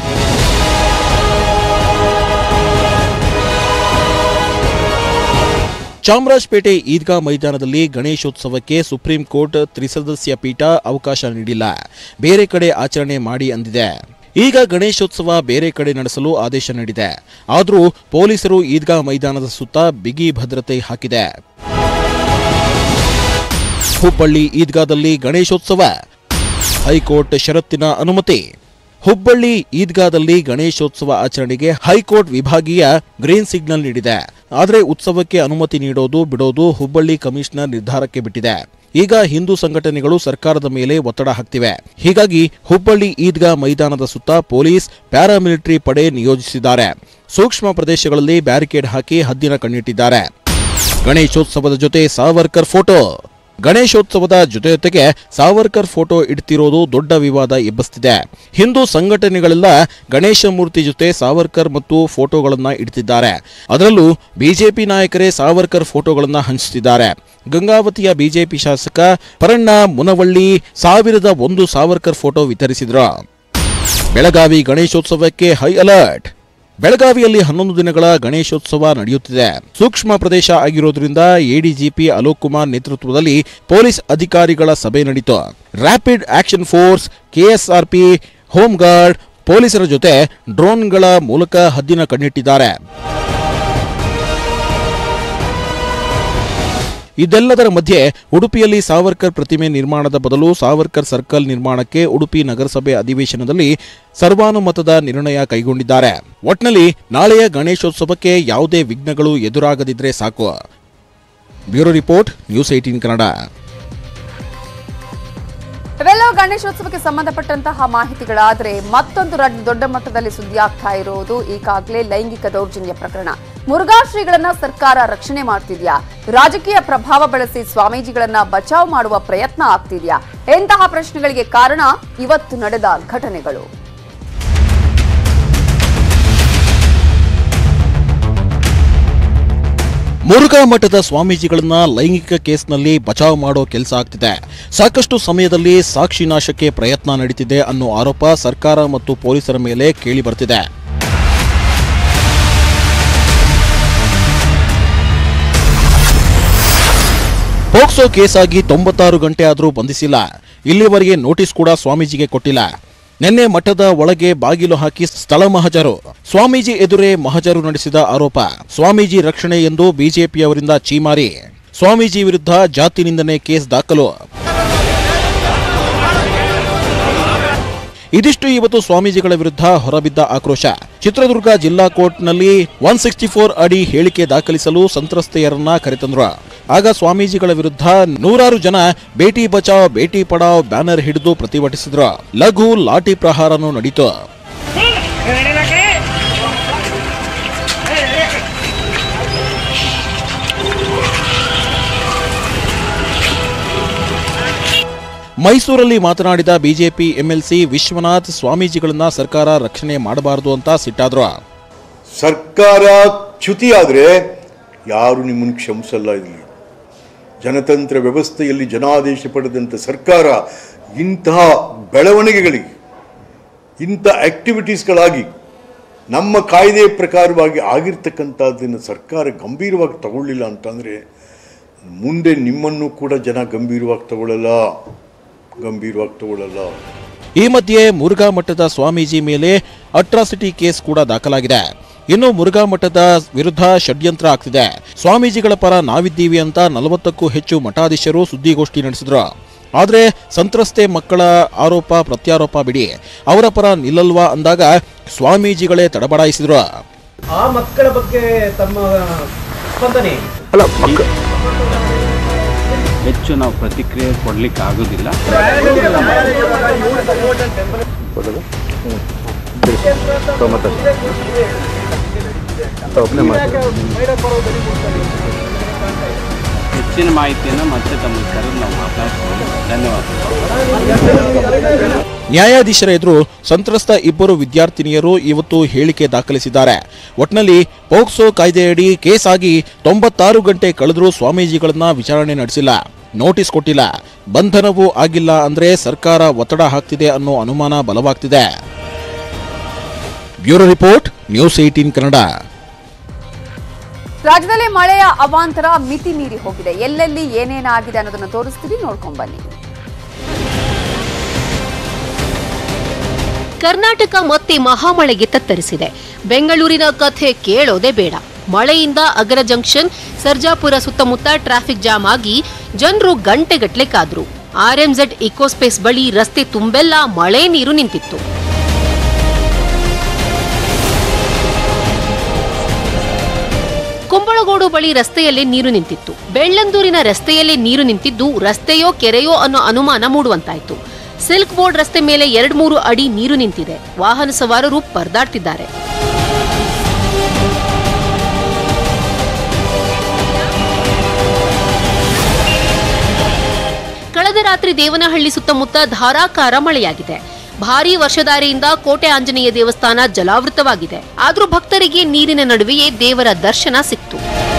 ಚಾಮರಾಜಪೇಟೆ ಈದ್ಗಾ ಮೈದಾನದಲ್ಲಿ ಗಣೇಶೋತ್ಸವಕ್ಕೆ ಸುಪ್ರೀಂ ಕೋರ್ಟ್ ತ್ರಿಸದಸ್ಯ ಪೀಠ ಅವಕಾಶ ನೀಡಿಲ್ಲ ಬೇರೆ ಕಡೆ ಆಚರಣೆ ಮಾಡಿ ಅಂದಿದೆ ಈಗ ಗಣೇಶೋತ್ಸವ ಬೇರೆ ಕಡೆ ನಡೆಸಲು ಆದೇಶ ನೀಡಿದೆ ಆದರೂ ಪೊಲೀಸರು ಈದ್ಗಾ ಮೈದಾನದ ಸುತ್ತ ಬಿಗಿ ಭದ್ರತೆ ಹಾಕಿದೆ ಹುಬ್ಬಳ್ಳಿ ಈದ್ಗಾದಲ್ಲಿ ಗಣೇಶೋತ್ಸವ ಹೈಕೋರ್ಟ್ ಷರತ್ತಿನ ಅನುಮತಿ ಹುಬ್ಬಳ್ಳಿ ಈದ್ಗಾದಲ್ಲಿ ಗಣೇಶೋತ್ಸವ ಆಚರಣೆಗೆ ಹೈಕೋರ್ಟ್ ವಿಭಾಗೀಯ ಗ್ರೀನ್ ಸಿಗ್ನಲ್ ನೀಡಿದೆ ಆದರೆ ಉತ್ಸವಕ್ಕೆ ಅನುಮತಿ ನೀಡೋದು ಬಿಡೋದು ಹುಬ್ಬಳ್ಳಿ ಕಮಿಷನರ್ ನಿರ್ಧಾರಕ್ಕೆ ಬಿಟ್ಟಿದೆ ಈಗ ಹಿಂದೂ ಸಂಘಟನೆಗಳು ಸರ್ಕಾರದ ಮೇಲೆ ಒತ್ತಡ ಹಾಕ್ತಿವೆ ಹೀಗಾಗಿ ಹುಬ್ಬಳ್ಳಿ ಈದ್ಗಾ ಮೈದಾನದ ಸುತ್ತ ಪೊಲೀಸ್ ಪ್ಯಾರಾಮಿಲಿಟರಿ ಪಡೆ ನಿಯೋಜಿಸಿದ್ದಾರೆ ಸೂಕ್ಷ್ಮ ಪ್ರದೇಶಗಳಲ್ಲಿ ಬ್ಯಾರಿಕೇಡ್ ಹಾಕಿ ಹದ್ದಿನ ಕಣ್ಣಿಟ್ಟಿದ್ದಾರೆ ಗಣೇಶೋತ್ಸವದ ಜೊತೆ ಸಾವರ್ಕರ್ ಫೋಟೋ ಗಣೇಶೋತ್ಸವದ ಜೊತೆ ಜೊತೆಗೆ ಸಾವರ್ಕರ್ ಫೋಟೋ ಇಡ್ತಿರೋದು ದೊಡ್ಡ ವಿವಾದ ಎಬ್ಬಿಸ್ತಿದೆ ಹಿಂದೂ ಸಂಘಟನೆಗಳೆಲ್ಲ ಗಣೇಶ ಮೂರ್ತಿ ಜೊತೆ ಸಾವರ್ಕರ್ ಮತ್ತು ಫೋಟೋಗಳನ್ನ ಇಡ್ತಿದ್ದಾರೆ ಅದರಲ್ಲೂ ಬಿಜೆಪಿ ನಾಯಕರೇ ಸಾವರ್ಕರ್ ಫೋಟೋಗಳನ್ನ ಹಂಚುತ್ತಿದ್ದಾರೆ ಗಂಗಾವತಿಯ ಬಿಜೆಪಿ ಶಾಸಕ ಪರಣ್ಣ ಮುನವಳ್ಳಿ ಸಾವಿರದ ಒಂದು ಸಾವರ್ಕರ್ ಫೋಟೋ ವಿತರಿಸಿದ್ರು ಬೆಳಗಾವಿ ಗಣೇಶೋತ್ಸವಕ್ಕೆ ಹೈ ಅಲರ್ಟ್ ಬೆಳಗಾವಿಯಲ್ಲಿ ಹನ್ನೊಂದು ದಿನಗಳ ಗಣೇಶೋತ್ಸವ ನಡೆಯುತ್ತಿದೆ ಸೂಕ್ಷ್ಮ ಪ್ರದೇಶ ಆಗಿರೋದ್ರಿಂದ ಎಡಿಜಿಪಿ ಅಲೋಕ್ ಕುಮಾರ್ ನೇತೃತ್ವದಲ್ಲಿ ಪೊಲೀಸ್ ಅಧಿಕಾರಿಗಳ ಸಭೆ ನಡೆಯಿತು rapid action force KSRP home guard ಪೊಲೀಸರ ಜೊತೆ ಡ್ರೋನ್ಗಳ ಮೂಲಕ ಹದ್ದಿನ ಕಣ್ಣಿಟ್ಟಿದ್ದಾರೆ ಇದೆಲ್ಲದರ ಮಧ್ಯೆ ಉಡುಪಿಯಲ್ಲಿ ಸಾವರ್ಕರ್ ಪ್ರತಿಮೆ ನಿರ್ಮಾಣದ ಬದಲು ಸಾವರ್ಕರ್ ಸರ್ಕಲ್ ನಿರ್ಮಾಣಕ್ಕೆ ಉಡುಪಿ ನಗರಸಭೆ ಅಧಿವೇಶನದಲ್ಲಿ ಸರ್ವಾನುಮತದ ನಿರ್ಣಯ ಕೈಗೊಂಡಿದ್ದಾರೆ ಒಟ್ನಲ್ಲಿ ನಾಳೆಯ ಗಣೇಶೋತ್ಸವಕ್ಕೆ ಯಾವುದೇ ವಿಘ್ನಗಳು ಎದುರಾಗದಿದ್ರೆ ಸಾಕು bureau report news eighteen Kannada ಇವೆಲ್ಲವೂ ಗಣೇಶೋತ್ಸವಕ್ಕೆ ಸಂಬಂಧಪಟ್ಟಂತಹ ಮಾಹಿತಿಗಳಾದ್ರೆ ಮತ್ತೊಂದು ರ- ದೊಡ್ಡ ಮಟ್ಟದಲ್ಲಿ ಸುದ್ದಿ ಆಗ್ತಾ ಇರೋದು ಈಗಾಗಲೇ ಲೈಂಗಿಕ ದೌರ್ಜನ್ಯ ಪ್ರಕರಣ ಮುರುಘಾ ಶ್ರೀಗಳನ್ನ ಸರ್ಕಾರ ರಕ್ಷಣೆ ಮಾಡ್ತಿದ್ಯಾ ರಾಜಕೀಯ ಪ್ರಭಾವ ಬಳಸಿ ಸ್ವಾಮೀಜಿಗಳನ್ನ ಬಚಾವ್ ಮಾಡುವ ಪ್ರಯತ್ನ ಆಗ್ತಿದ್ಯಾ ಎಂತಹ ಪ್ರಶ್ನೆಗಳಿಗೆ ಕಾರಣ ಇವತ್ತು ನಡೆದ ಘಟನೆಗಳು ಮುರುಘಾ ಮಠದ ಸ್ವಾಮೀಜಿಗಳನ್ನ ಲೈಂಗಿಕ ಕೇಸ್ನಲ್ಲಿ ಬಚಾವ್ ಮಾಡೋ ಕೆಲಸ ಆಗ್ತಿದೆ ಸಾಕಷ್ಟು ಸಮಯದಲ್ಲಿ ಸಾಕ್ಷಿ ನಾಶಕ್ಕೆ ಪ್ರಯತ್ನ ನಡೀತಿದೆ ಅನ್ನೋ ಆರೋಪ ಸರ್ಕಾರ ಮತ್ತು ಪೊಲೀಸರ ಮೇಲೆ ಕೇಳಿ ಬರ್ತಿದೆ ಪೋಕ್ಸೋ ಕೇಸಾಗಿ ತೊಂಬತ್ತಾರು ಗಂಟೆ ಆದರೂ ಬಂಧಿಸಿಲ್ಲ ಇಲ್ಲಿವರೆಗೆ ನೋಟಿಸ್ ಕೂಡ ಸ್ವಾಮೀಜಿಗೆ ಕೊಟ್ಟಿಲ್ಲ ನಿನ್ನೆ ಮಠದ ಒಳಗೆ ಬಾಗಿಲು ಹಾಕಿ ಸ್ಥಳ ಮಹಜರು ಸ್ವಾಮೀಜಿ ಎದುರೇ ಮಹಜರು ನಡೆಸಿದ ಆರೋಪ ಸ್ವಾಮೀಜಿ ರಕ್ಷಣೆ ಎಂದು ಬಿಜೆಪಿಯವರಿಂದ ಚೀಮಾರಿ ಸ್ವಾಮೀಜಿ ವಿರುದ್ಧ ಜಾತಿ ನಿಂದನೆ ಕೇಸ್ ದಾಖಲು ಇದಿಷ್ಟು ಇವತ್ತು ಸ್ವಾಮೀಜಿಗಳ ವಿರುದ್ಧ ಹೊರಬಿದ್ದ ಆಕ್ರೋಶ ಚಿತ್ರದುರ್ಗ ಜಿಲ್ಲಾ ಕೋರ್ಟ್ನಲ್ಲಿ ಒನ್ ಸಿಕ್ಸ್ಟಿ ಫೋರ್ ಅಡಿ ಹೇಳಿಕೆ ದಾಖಲಿಸಲು ಸಂತ್ರಸ್ತೆಯರನ್ನ ಕರೆತಂದ್ರು ಆಗ ಸ್ವಾಮೀಜಿಗಳ ವಿರುದ್ಧ ನೂರಾರು ಜನ ಬೇಟಿ ಬಚಾವ್ ಬೇಟಿ ಪಡಾವ್ ಬ್ಯಾನರ್ ಹಿಡಿದು ಪ್ರತಿಭಟಿಸಿದ್ರು ಲಘು ಲಾಠಿ ಪ್ರಹಾರನೂ ನಡೀತು ಮೈಸೂರಲ್ಲಿ ಮಾತನಾಡಿದ ಬಿಜೆಪಿ ಎಂಎಲ್ಸಿ ವಿಶ್ವನಾಥ್ ಸ್ವಾಮೀಜಿಗಳನ್ನ ಸರ್ಕಾರ ರಕ್ಷಣೆ ಮಾಡಬಾರದು ಅಂತ ಸಿಟ್ಟಾದ್ರು ಸರ್ಕಾರ ಚ್ಯುತಿಯಾದರೆ ಯಾರು ನಿಮ್ಮನ್ನು ಕ್ಷಮಿಸಲ್ಲ ಇಲ್ಲಿ ಜನತಂತ್ರ ವ್ಯವಸ್ಥೆಯಲ್ಲಿ ಜನಾದೇಶ ಪಡೆದಂಥ ಸರ್ಕಾರ ಇಂತಹ ಬೆಳವಣಿಗೆಗಳಿಗೆ ಇಂಥ ಆಕ್ಟಿವಿಟೀಸ್ಗಳಾಗಿ ನಮ್ಮ ಕಾಯ್ದೆ ಪ್ರಕಾರವಾಗಿ ಆಗಿರ್ತಕ್ಕಂಥದ್ದನ್ನು ಸರ್ಕಾರ ಗಂಭೀರವಾಗಿ ತಗೊಳ್ಳಿಲ್ಲ ಅಂತಂದರೆ ಮುಂದೆ ನಿಮ್ಮನ್ನು ಕೂಡ ಜನ ಗಂಭೀರವಾಗಿ ತಗೊಳ್ಳಲ್ಲ ಗಂಭೀರವಾಗಿ ತಗೊಳ್ಳಲ್ಲ ಈ ಮಧ್ಯೆ ಮುರುಘಾ ಮಠದ ಸ್ವಾಮೀಜಿ ಮೇಲೆ ಅಟ್ರಾಸಿಟಿ ಕೇಸ್ ಕೂಡ ದಾಖಲಾಗಿದೆ ಇನ್ನು ಮುರುಘಾ ಮಠದ ವಿರುದ್ಧ ಷಡ್ಯಂತ್ರ ಆಗ್ತಿದೆ ಸ್ವಾಮೀಜಿಗಳ ಪರ ನಾವಿದ್ದೀವಿ ಅಂತ ನಲವತ್ತಕ್ಕೂ ಹೆಚ್ಚು ಮಠಾಧೀಶರು ಸುದ್ದಿಗೋಷ್ಠಿ ನಡೆಸಿದ್ರು ಆದರೆ ಸಂತ್ರಸ್ತೆ ಮಕ್ಕಳ ಆರೋಪ ಪ್ರತ್ಯಾರೋಪ ಬಿಡಿ ಅವರ ಪರ ನಿಲ್ಲಲ್ವಾ ಅಂದಾಗ ಸ್ವಾಮೀಜಿಗಳೇ ತಡಬಡಾಯಿಸಿದ್ರು ಆ ಮಕ್ಕಳ ಬಗ್ಗೆ ತಮ್ಮ ಸ್ಪಂದನೆ ಹೆಚ್ಚು ನಾವು ಪ್ರತಿಕ್ರಿಯೆ ಕೊಡ್ಲಿಕ್ಕೆ ಆಗೋದಿಲ್ಲ ಹೆಚ್ಚಿನ ಮಾಹಿತಿಯನ್ನು ಮತ್ತೆ ತಮಗೆ ಕರೆದು ನಾವು ಮಾತನಾಡ್ತೀವಿ ಧನ್ಯವಾದ ನ್ಯಾಯಾಧೀಶರ ಎದುರು ಸಂತ್ರಸ್ತ ಇಬ್ಬರು ವಿದ್ಯಾರ್ಥಿನಿಯರು ಇವತ್ತು ಹೇಳಿಕೆ ದಾಖಲಿಸಿದ್ದಾರೆ ಒಟ್ನಲ್ಲಿ ಪೋಕ್ಸೋ ಕಾಯ್ದೆಯಡಿ ಕೇಸ್ ಆಗಿ ತೊಂಬತ್ತಾರು ಗಂಟೆ ಕಳೆದರೂ ಸ್ವಾಮೀಜಿಗಳನ್ನ ವಿಚಾರಣೆ ನಡೆಸಿಲ್ಲ ನೋಟಿಸ್ ಕೊಟ್ಟಿಲ್ಲ ಬಂಧನವೂ ಆಗಿಲ್ಲ ಅಂದ್ರೆ ಸರ್ಕಾರ ಒತ್ತಡ ಹಾಕ್ತಿದೆ ಅನ್ನೋ ಅನುಮಾನ ಬಲವಾಗ್ತಿದೆ bureau report news eighteen Kannada ರಾಜ್ಯದಲ್ಲಿ ಮಳೆಯ ಅವಾಂತರ ಮಿತಿ ಮೀರಿ ಹೋಗಿದೆ ಎಲ್ಲೆಲ್ಲಿ ಏನೇನಾಗಿದೆ ಅನ್ನೋದನ್ನ ತೋರಿಸ್ತೀವಿ ನೋಡ್ಕೊಂಡ್ ಬನ್ನಿ ಕರ್ನಾಟಕ ಮತ್ತೆ ಮಹಾಮಳೆಗೆ ತತ್ತರಿಸಿದೆ ಬೆಂಗಳೂರಿನ ಕಥೆ ಕೇಳೋದೇ ಬೇಡ ಮಳೆಯಿಂದ ಅಗರ ಜಂಕ್ಷನ್ ಸರ್ಜಾಪುರ ಸುತ್ತಮುತ್ತ ಟ್ರಾಫಿಕ್ ಜಾಮ್ ಆಗಿ ಜನರು ಗಂಟೆಗಟ್ಲೆ ಕಾದ್ರು ಆರ್ಎಂಜೆಡ್ ಇಕೋಸ್ಪೇಸ್ ಬಳಿ ರಸ್ತೆ ತುಂಬೆಲ್ಲ ಮಳೆ ನೀರು ನಿಂತಿತ್ತು ಕುಂಬಳಗೋಡು ಬಳಿ ರಸ್ತೆಯಲ್ಲೇ ನೀರು ನಿಂತಿತ್ತು ಬೆಳ್ಳಂದೂರಿನ ರಸ್ತೆಯಲ್ಲೇ ನೀರು ನಿಂತಿದ್ದು ರಸ್ತೆಯೋ ಕೆರೆಯೋ ಅನ್ನೋ ಅನುಮಾನ ಮೂಡುವಂತಾಯ್ತು ಸಿಲ್ಕ್ ಬೋರ್ಡ್ ರಸ್ತೆ ಮೇಲೆ ಎರಡ್ ಮೂರು ಅಡಿ ನೀರು ನಿಂತಿದೆ ವಾಹನ ಸವಾರರು ಪರದಾಡ್ತಿದ್ದಾರೆ ಕಳೆದ ರಾತ್ರಿ ದೇವನಹಳ್ಳಿ ಸುತ್ತಮುತ್ತ ಧಾರಾಕಾರ ಮಳೆಯಾಗಿದೆ ಭಾರೀ ವರ್ಷಧಾರೆಯಿಂದ ಕೋಟೆ ಆಂಜನೇಯ ದೇವಸ್ಥಾನ ಜಲಾವೃತವಾಗಿದೆ ಆದ್ರೂ ಭಕ್ತರಿಗೆ ನೀರಿನ ನಡುವೆಯೇ ದೇವರ ದರ್ಶನ ಸಿಕ್ತು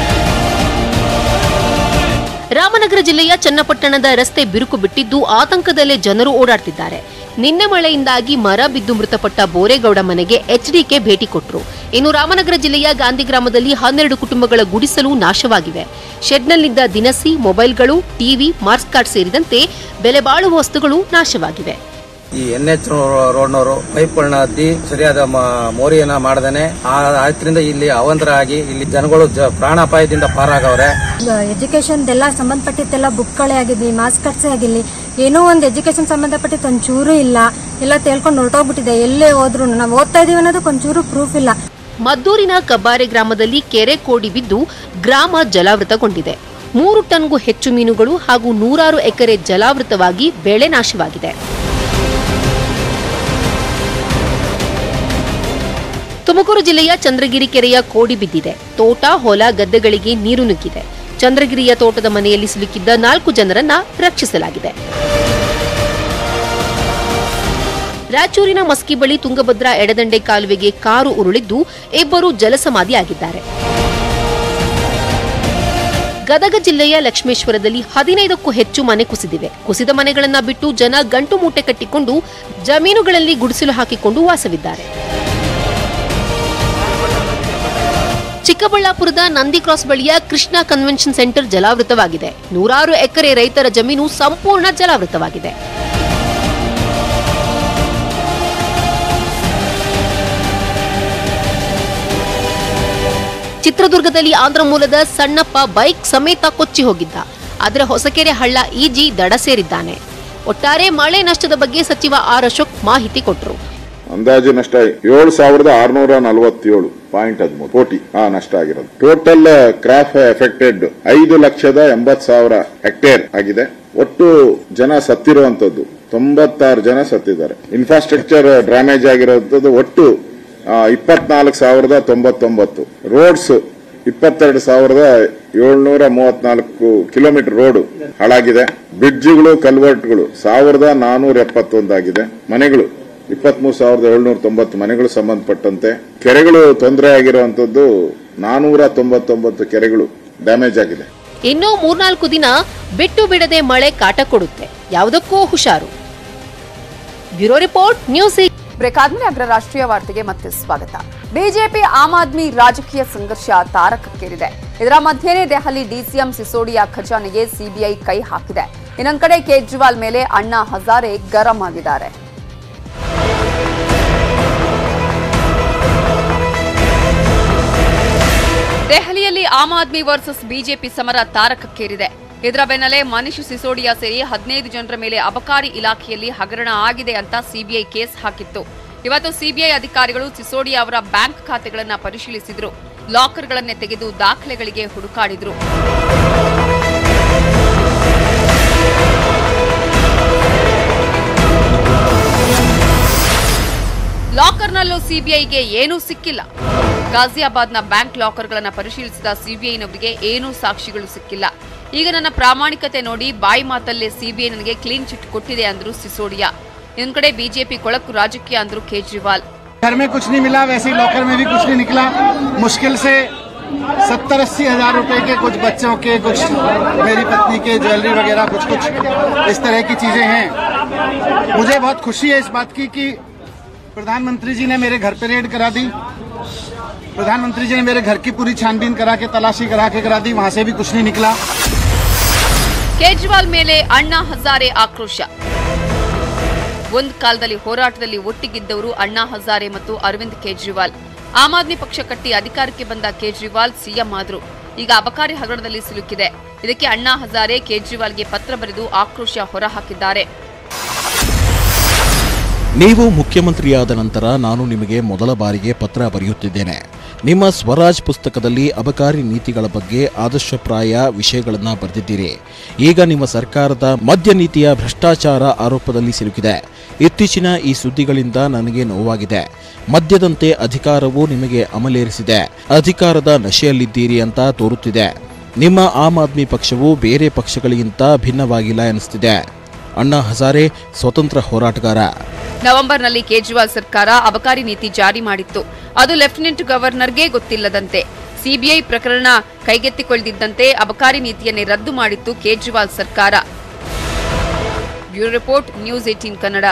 ರಾಮನಗರ ಜಿಲ್ಲೆಯ ಚನ್ನಪಟ್ಟಣದ ರಸ್ತೆ ಬಿರುಕು ಬಿಟ್ಟಿದ್ದು ಆತಂಕದಲ್ಲೇ ಜನರು ಓಡಾಡ್ತಿದ್ದಾರೆ ನಿನ್ನೆ ಮಳೆಯಿಂದಾಗಿ ಮರ ಬಿದ್ದು ಮೃತಪಟ್ಟ ಬೋರೇಗೌಡ ಮನೆಗೆ ಎಚ್ಡಿಕೆ ಭೇಟಿ ಕೊಟ್ಟರು ಇನ್ನು ರಾಮನಗರ ಜಿಲ್ಲೆಯ ಗಾಂಧಿ ಗ್ರಾಮದಲ್ಲಿ ಹನ್ನೆರಡು ಕುಟುಂಬಗಳ ಗುಡಿಸಲು ನಾಶವಾಗಿವೆ ಶೆಡ್ನಲ್ಲಿದ್ದ ದಿನಸಿ ಮೊಬೈಲ್ಗಳು ಟಿವಿ ಮಾರ್ಕ್ಸ್ ಕಾರ್ಡ್ ಸೇರಿದಂತೆ ಬೆಲೆ ಬಾಳುವ ವಸ್ತುಗಳು ನಾಶವಾಗಿವೆ ಈ ಎನ್ ಎಚ್ ರೋಡ್ನವರು ಪೈಪ್ಗಳನ್ನ ಅದ್ದಿ ಸರಿಯಾದ ಮ- ಮೋರಿಯನ್ನ ಮಾಡದೇನೆ ಆದ್ರಿಂದ ಇಲ್ಲಿ ಅವಂತರ ಆಗಿ ಇಲ್ಲಿ ಜನಗಳು ಜ- ಪ್ರಾಣಾಪಾಯದಿಂದ ಪಾರಾಗವ್ರೆ ಎಜುಕೇಶನ್ ಎಲ್ಲ ಸಂಬಂಧಪಟ್ಟಿದ್ದೆಲ್ಲ ಬುಕ್ಗಳೇ ಆಗಿರ್ಲಿ ಮಾಸ್ಕ್ ಕಟ್ಸೇ ಆಗಿರ್ಲಿ ಏನೋ ಒಂದು ಎಜುಕೇಶನ್ ಸಂಬಂಧಪಟ್ಟಿದ್ದು ಒಂಚೂರು ಇಲ್ಲ ಎಲ್ಲ ತೇಳ್ಕೊಂಡು ಹೊರಟೋಗ್ಬಿಟ್ಟಿದೆ ಎಲ್ಲೇ ಹೋದ್ರು ನಾವು ಓದ್ತಾ ಇದೀವಿ ಅನ್ನೋದಕ್ಕೆ ಒಂಚೂರು ಪ್ರೂಫ್ ಇಲ್ಲ ಮದ್ದೂರಿನ ಕಬ್ಬಾರೆ ಗ್ರಾಮದಲ್ಲಿ ಕೆರೆ ಕೋಡಿ ಬಿದ್ದು ಗ್ರಾಮ ಜಲಾವೃತಗೊಂಡಿದೆ ಮೂರು ಟನ್ಗೂ ಹೆಚ್ಚು ಮೀನುಗಳು ಹಾಗೂ ನೂರಾರು ಎಕರೆ ಜಲಾವೃತವಾಗಿ ಬೆಳೆ ನಾಶವಾಗಿದೆ ತುಮಕೂರು ಜಿಲ್ಲೆಯ ಚಂದ್ರಗಿರಿ ಕೆರೆಯ ಕೋಡಿ ಬಿದ್ದಿದೆ ತೋಟ ಹೊಲ ಗದ್ದೆಗಳಿಗೆ ನೀರು ನುಗ್ಗಿದೆ ಚಂದ್ರಗಿರಿಯ ತೋಟದ ಮನೆಯಲ್ಲಿ ಸಿಲುಕಿದ್ದ ನಾಲ್ಕು ಜನರನ್ನ ರಕ್ಷಿಸಲಾಗಿದೆ ರಾಯಚೂರಿನ ಮಸ್ಕಿ ಬಳಿ ತುಂಗಭದ್ರಾ ಎಡದಂಡೆ ಕಾಲುವೆಗೆ ಕಾರು ಉರುಳಿದ್ದು ಇಬ್ಬರು ಜಲಸಮಾಧಿಯಾಗಿದ್ದಾರೆ ಗದಗ ಜಿಲ್ಲೆಯ ಲಕ್ಷ್ಮೇಶ್ವರದಲ್ಲಿ ಹದಿನೈದಕ್ಕೂ ಹೆಚ್ಚು ಮನೆ ಕುಸಿದಿವೆ ಕುಸಿದ ಮನೆಗಳನ್ನ ಬಿಟ್ಟು ಜನ ಗಂಟು ಮೂಟೆ ಕಟ್ಟಿಕೊಂಡು ಜಮೀನುಗಳಲ್ಲಿ ಗುಡಿಸಲು ಹಾಕಿಕೊಂಡು ವಾಸವಿದ್ದಾರೆ ಚಿಕ್ಕಬಳ್ಳಾಪುರದ ನಂದಿ ಕ್ರಾಸ್ ಬಳಿಯ ಕೃಷ್ಣ ಕನ್ವೆನ್ಷನ್ ಸೆಂಟರ್ ಜಲಾವೃತವಾಗಿದೆ ನೂರಾರು ಎಕರೆ ರೈತರ ಜಮೀನು ಸಂಪೂರ್ಣ ಜಲಾವೃತವಾಗಿದೆ ಚಿತ್ರದುರ್ಗದಲ್ಲಿ ಆಂಧ್ರ ಮೂಲದ ಸಣ್ಣಪ್ಪ ಬೈಕ್ ಸಮೇತ ಕೊಚ್ಚಿ ಹೋಗಿದ್ದ ಆದರೆ ಹೊಸಕೆರೆ ಹಳ್ಳ ಈಜಿ ದಡ ಸೇರಿದ್ದಾನೆ ಒಟ್ಟಾರೆ ಮಳೆ ನಷ್ಟದ ಬಗ್ಗೆ ಸಚಿವ ಆರ್ ಅಶೋಕ್ ಮಾಹಿತಿ ಕೊಟ್ಟರು ಅಂದಾಜು ನಷ್ಟ ಏಳು ಸಾವಿರದ ಆರುನೂರ ನಲವತ್ತೇಳು ಪಾಯಿಂಟ್ ಹದಿಮೂರು ಕೋಟಿ ಆ ನಷ್ಟ ಆಗಿರೋದು ಟೋಟಲ್ ಕ್ರಾಪ್ ಎಫೆಕ್ಟೆಡ್ ಐದು ಲಕ್ಷದ ಎಂಬತ್ ಸಾವಿರ ಹೆಕ್ಟೇರ್ ಆಗಿದೆ ಒಟ್ಟು ಜನ ಸತ್ತಿರುವಂತದ್ದು ತೊಂಬತ್ತಾರು ಜನ ಸತ್ತಿದ್ದಾರೆ ಇನ್ಫ್ರಾಸ್ಟ್ರಕ್ಚರ್ ಡ್ಯಾಮೇಜ್ ಆಗಿರೋಂಥದ್ದು ಒಟ್ಟು ಇಪ್ಪತ್ನಾಲ್ಕು ಸಾವಿರದ ತೊಂಬತ್ತೊಂಬತ್ತು ರೋಡ್ಸ್ ಇಪ್ಪತ್ತೆರಡು ಸಾವಿರದ ಏಳ್ನೂರ ಮೂವತ್ನಾಲ್ಕು ಕಿಲೋಮೀಟರ್ ರೋಡ್ ಹಾಳಾಗಿದೆ ಬ್ರಿಡ್ಜ್ಗಳು ಕಲ್ವರ್ಟ್ಗಳು ಸಾವಿರದ ನಾನೂರ ಎಪ್ಪತ್ತೊಂದಾಗಿದೆ ಮನೆಗಳು ಇಪ್ಪತ್ಮೂರು ಸಾವಿರದ ಏಳ್ನೂರ ತೊಂಬತ್ತು ಮನೆಗಳು ಸಂಬಂಧಪಟ್ಟಂತೆ ಕೆರೆಗಳು ತೊಂದರೆ ಆಗಿರುವಂತದ್ದು ನಾನೂರ ತೊಂಬತ್ತೊಂಬತ್ತು ಕೆರೆಗಳು ಡ್ಯಾಮೇಜ್ ಆಗಿದೆ ಇನ್ನೂ ಮೂರ್ನಾಲ್ಕು ದಿನ ಬಿಟ್ಟು ಬಿಡದೆ ಮಳೆ ಕಾಟ ಕೊಡುತ್ತೆ ಯಾವುದಕ್ಕೂ ಹುಷಾರು ಬ್ಯೂರೋ ರಿಪೋರ್ಟ್ ನ್ಯೂಸ್ ಬ್ರೇಕ್ ಆದ್ಮೇಲೆ ಅಗ್ರ ರಾಷ್ಟ್ರೀಯ ವಾರ್ತೆಗೆ ಮತ್ತೆ ಸ್ವಾಗತ ಬಿಜೆಪಿ ಆಮ್ ಆದ್ಮಿ ರಾಜಕೀಯ ಸಂಘರ್ಷ ತಾರಕಕ್ಕೇರಿದೆ ಇದರ ಮಧ್ಯೆನೇ ದೆಹಲಿ ಡಿಸಿಎಂ ಸಿಸೋಡಿಯಾ ಖಜಾನೆಗೆ ಸಿಬಿಐ ಕೈ ಹಾಕಿದೆ ಇನ್ನೊಂದ್ ಕಡೆ ಕೇಜ್ರಿವಾಲ್ ಮೇಲೆ ಅಣ್ಣಾ ಹಜಾರೆ ಗರಂ ಆಗಿದ್ದಾರೆ ದೆಹಲಿಯಲ್ಲಿ ಆಮ್ ಆದ್ಮಿ ವರ್ಸಸ್ ಬಿಜೆಪಿ ಸಮರ ತಾರಕಕ್ಕೇರಿದೆ ಇದರ ಬೆನ್ನಲ್ಲೇ ಮನೀಶ್ ಸಿಸೋಡಿಯಾ ಸೇರಿ ಹದಿನೈದು ಜನರ ಮೇಲೆ ಅಬಕಾರಿ ಇಲಾಖೆಯಲ್ಲಿ ಹಗರಣ ಆಗಿದೆ ಅಂತ ಸಿಬಿಐ ಕೇಸ್ ಹಾಕಿತ್ತು ಇವತ್ತು ಸಿಬಿಐ ಅಧಿಕಾರಿಗಳು ಸಿಸೋಡಿಯಾ ಅವರ ಬ್ಯಾಂಕ್ ಖಾತೆಗಳನ್ನು ಪರಿಶೀಲಿಸಿದ್ರು ಲಾಕರ್ಗಳನ್ನೇ ತೆಗೆದು ದಾಖಲೆಗಳಿಗೆ ಹುಡುಕಾಡಿದ್ರು ಲಾಕರ್ನಲ್ಲೂ ಸಿಬಿಐಗೆ ಏನೂ ಸಿಕ್ಕಿಲ್ಲ ಗಾಜಿಯಾಬಾದ್ನ ಬ್ಯಾಂಕ್ ಲಾಕರ್ಗಳನ್ನು ಪರಿಶೀಲಿಸಿದ ಸಿಬಿಐನವರಿಗೆ ಏನೂ ಸಾಕ್ಷಿಗಳು ಸಿಕ್ಕಿಲ್ಲ ಈಗ ನನ್ನ ಪ್ರಾಮಾಣಿಕತೆ ನೋಡಿ ಬಾಯಿ ಮಾತಲ್ಲೇ ಸಿಬಿಐ ನನಗೆ ಕ್ಲೀನ್ ಚಿಟ್ ಕೊಟ್ಟಿದೆ ಅಂದ್ರು ಸಿಸೋಡಿಯಾ ಇನ್ನೊಂದ್ ಕಡೆ ಬಿಜೆಪಿ ಕೊಳಕು ರಾಜಕೀಯ ಅಂದ್ರು ಕೇಜ್ರಿವಾಲ್ घर में कुछ नहीं मिला वैसे ही लॉकर में भी कुछ नहीं निकला मुश्किल से सत्तर अस्सी हजार रुपए के कुछ बच्चों के कुछ मेरी पत्नी के ज्वेलरी वगैरह कुछ कुछ इस तरह की चीजें हैं मुझे बहुत खुशी है इस बात की कि प्रधानमंत्री जी ने मेरे घर पे रेड करा दी प्रधानमंत्री जी ने मेरे घर की पूरी छानबीन करा के तलाशी करा के करा दी वहां से भी कुछ नहीं निकला ಕೇಜ್ರಿವಾಲ್ ಮೇಲೆ ಅಣ್ಣಾ ಹಜಾರೆ ಆಕ್ರೋಶ ಒಂದು ಕಾಲದಲ್ಲಿ ಹೋರಾಟದಲ್ಲಿ ಒಟ್ಟಿಗಿದ್ದವರು ಅಣ್ಣಾ ಹಜಾರೆ ಮತ್ತು ಅರವಿಂದ್ ಕೇಜ್ರಿವಾಲ್ ಆಮ್ ಆದ್ಮಿ ಪಕ್ಷ ಕಟ್ಟಿ ಅಧಿಕಾರಕ್ಕೆ ಬಂದ ಕೇಜ್ರಿವಾಲ್ ಸಿಎಂ ಆದ್ರು ಈಗ ಅಬಕಾರಿ ಹಗರಣದಲ್ಲಿ ಸಿಲುಕಿದೆ ಇದಕ್ಕೆ ಅಣ್ಣಾ ಹಜಾರೆ ಕೇಜ್ರಿವಾಲ್ಗೆ ಪತ್ರ ಬರೆದು ಆಕ್ರೋಶ ಹೊರಹಾಕಿದ್ದಾರೆ ನೀವು ಮುಖ್ಯಮಂತ್ರಿಯಾದ ನಂತರ ನಾನು ನಿಮಗೆ ಮೊದಲ ಬಾರಿಗೆ ಪತ್ರ ಬರೆಯುತ್ತಿದ್ದೇನೆ ನಿಮ್ಮ ಸ್ವರಾಜ್ ಪುಸ್ತಕದಲ್ಲಿ ಅಬಕಾರಿ ನೀತಿಗಳ ಬಗ್ಗೆ ಆದರ್ಶಪ್ರಾಯ ವಿಷಯಗಳನ್ನು ಬರೆದಿದ್ದೀರಿ ಈಗ ನಿಮ್ಮ ಸರ್ಕಾರದ ಮದ್ಯ ನೀತಿಯ ಭ್ರಷ್ಟಾಚಾರ ಆರೋಪದಲ್ಲಿ ಸಿಲುಕಿದೆ ಇತ್ತೀಚಿನ ಈ ಸುದ್ದಿಗಳಿಂದ ನನಗೆ ನೋವಾಗಿದೆ ಮದ್ಯದಂತೆ ಅಧಿಕಾರವು ನಿಮಗೆ ಅಮಲೇರಿಸಿದೆ ಅಧಿಕಾರದ ನಶೆಯಲ್ಲಿದ್ದೀರಿ ಅಂತ ತೋರುತ್ತಿದೆ ನಿಮ್ಮ ಆಮ್ ಆದ್ಮಿ ಪಕ್ಷವು ಬೇರೆ ಪಕ್ಷಗಳಿಗಿಂತ ಭಿನ್ನವಾಗಿಲ್ಲ ಎನಿಸ್ತಿದೆ ಅಣ್ಣಾ ಹಜಾರೆ ಸ್ವತಂತ್ರ ಹೋರಾಟಗಾರ ನವೆಂಬರ್ನಲ್ಲಿ ಕೇಜ್ರಿವಾಲ್ ಸರ್ಕಾರ ಅಬಕಾರಿ ನೀತಿ ಜಾರಿ ಮಾಡಿತ್ತು ಅದು ಲೆಫ್ಟಿನೆಂಟ್ ಗವರ್ನರ್ಗೆ ಗೊತ್ತಿಲ್ಲದಂತೆ ಸಿಬಿಐ ಪ್ರಕರಣ ಕೈಗೆತ್ತಿಕೊಳ್ಳದಿದ್ದಂತೆ ಅಬಕಾರಿ ನೀತಿಯನ್ನೇ ರದ್ದು ಮಾಡಿತ್ತು ಕೇಜ್ರಿವಾಲ್ ಸರ್ಕಾರ bureau report news eighteen Kannada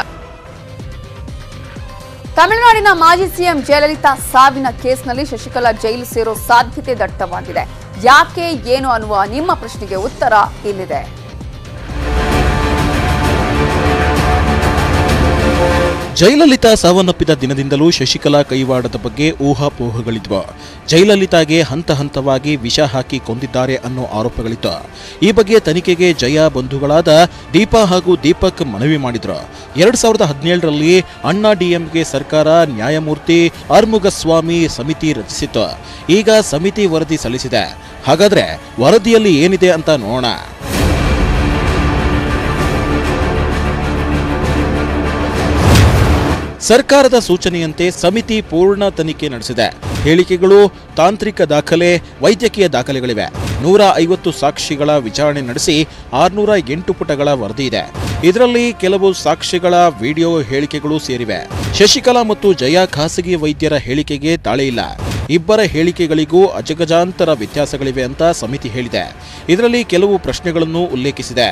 ತಮಿಳುನಾಡಿನ ಮಾಜಿ ಸಿಎಂ ಜಯಲಲಿತಾ ಸಾವಿನ ಕೇಸ್ನಲ್ಲಿ ಶಶಿಕಲಾ ಜೈಲು ಸೇರೋ ಸಾಧ್ಯತೆ ದಟ್ಟವಾಗಿದೆ ಯಾಕೆ ಏನು ಅನ್ನುವ ನಿಮ್ಮ ಪ್ರಶ್ನೆಗೆ ಉತ್ತರ ಇಲ್ಲಿದೆ ಜಯಲಲಿತಾ ಸಾವನ್ನಪ್ಪಿದ ದಿನದಿಂದಲೂ ಶಶಿಕಲಾ ಕೈವಾಡದ ಬಗ್ಗೆ ಊಹಾಪೋಹಗಳಿದ್ವು ಜಯಲಲಿತಾಗೆ ಹಂತ ಹಂತವಾಗಿ ವಿಷ ಹಾಕಿ ಕೊಂದಿದ್ದಾರೆ ಅನ್ನೋ ಆರೋಪಗಳಿತ್ತು ಈ ಬಗ್ಗೆ ತನಿಖೆಗೆ ಜಯ ಬಂಧುಗಳಾದ ದೀಪಾ ಹಾಗೂ ದೀಪಕ್ ಮನವಿ ಮಾಡಿದ್ರು ಎರಡ್ ಸಾವಿರದ ಹದಿನೇಳರಲ್ಲಿ ಅಣ್ಣಾ ಡಿಎಂಕೆ ಸರ್ಕಾರ ನ್ಯಾಯಮೂರ್ತಿ ಆರ್ಮುಗಸ್ವಾಮಿ ಸಮಿತಿ ರಚಿಸಿತ್ತು ಈಗ ಸಮಿತಿ ವರದಿ ಸಲ್ಲಿಸಿದೆ ಹಾಗಾದ್ರೆ ವರದಿಯಲ್ಲಿ ಏನಿದೆ ಅಂತ ನೋಡೋಣ ಸರ್ಕಾರದ ಸೂಚನೆಯಂತೆ ಸಮಿತಿ ಪೂರ್ಣ ತನಿಖೆ ನಡೆಸಿದೆ ಹೇಳಿಕೆಗಳು ತಾಂತ್ರಿಕ ದಾಖಲೆ ವೈದ್ಯಕೀಯ ದಾಖಲೆಗಳಿವೆ ನೂರ ಐವತ್ತು ಸಾಕ್ಷಿಗಳ ವಿಚಾರಣೆ ನಡೆಸಿ ಆರ್ನೂರ ಎಂಟು ಪುಟಗಳ ವರದಿ ಇದೆ ಇದರಲ್ಲಿ ಕೆಲವು ಸಾಕ್ಷಿಗಳ ವಿಡಿಯೋ ಹೇಳಿಕೆಗಳು ಸೇರಿವೆ ಶಶಿಕಲಾ ಮತ್ತು ಜಯ ಖಾಸಗಿ ವೈದ್ಯರ ಹೇಳಿಕೆಗೆ ತಾಳೆ ಇಲ್ಲ ಇಬ್ಬರ ಹೇಳಿಕೆಗಳಿಗೂ ಅಜಗಜಾಂತರ ವ್ಯತ್ಯಾಸಗಳಿವೆ ಅಂತ ಸಮಿತಿ ಹೇಳಿದೆ ಇದರಲ್ಲಿ ಕೆಲವು ಪ್ರಶ್ನೆಗಳನ್ನು ಉಲ್ಲೇಖಿಸಿದೆ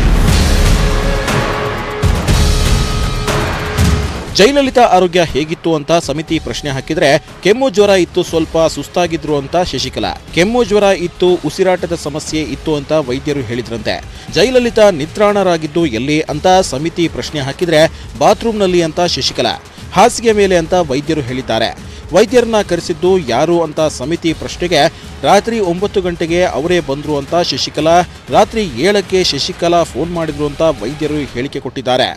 ಜಯಲಲಿತಾ ಆರೋಗ್ಯ ಹೇಗಿತ್ತು ಅಂತ ಸಮಿತಿ ಪ್ರಶ್ನೆ ಹಾಕಿದ್ರೆ ಕೆಮ್ಮು ಜ್ವರ ಇತ್ತು ಸ್ವಲ್ಪ ಸುಸ್ತಾಗಿದ್ರು ಅಂತ ಶಶಿಕಲಾ ಕೆಮ್ಮು ಜ್ವರ ಇತ್ತು ಉಸಿರಾಟದ ಸಮಸ್ಯೆ ಇತ್ತು ಅಂತ ವೈದ್ಯರು ಹೇಳಿದ್ರಂತೆ ಜಯಲಲಿತಾ ನಿತ್ರಾಣರಾಗಿದ್ದು ಎಲ್ಲಿ ಅಂತ ಸಮಿತಿ ಪ್ರಶ್ನೆ ಹಾಕಿದ್ರೆ ಬಾತ್ರೂಮ್ನಲ್ಲಿ ಅಂತ ಶಶಿಕಲಾ ಹಾಸಿಗೆ ಮೇಲೆ ಅಂತ ವೈದ್ಯರು ಹೇಳಿದ್ದಾರೆ ವೈದ್ಯರನ್ನ ಕರೆಸಿದ್ದು ಯಾರು ಅಂತ ಸಮಿತಿ ಪ್ರಶ್ನೆಗೆ ರಾತ್ರಿ ಒಂಬತ್ತು ಗಂಟೆಗೆ ಅವರೇ ಬಂದ್ರು ಅಂತ ಶಶಿಕಲಾ ರಾತ್ರಿ ಏಳಕ್ಕೆ ಶಶಿಕಲಾ ಫೋನ್ ಮಾಡಿದ್ರು ಅಂತ ವೈದ್ಯರು ಹೇಳಿಕೆ ಕೊಟ್ಟಿದ್ದಾರೆ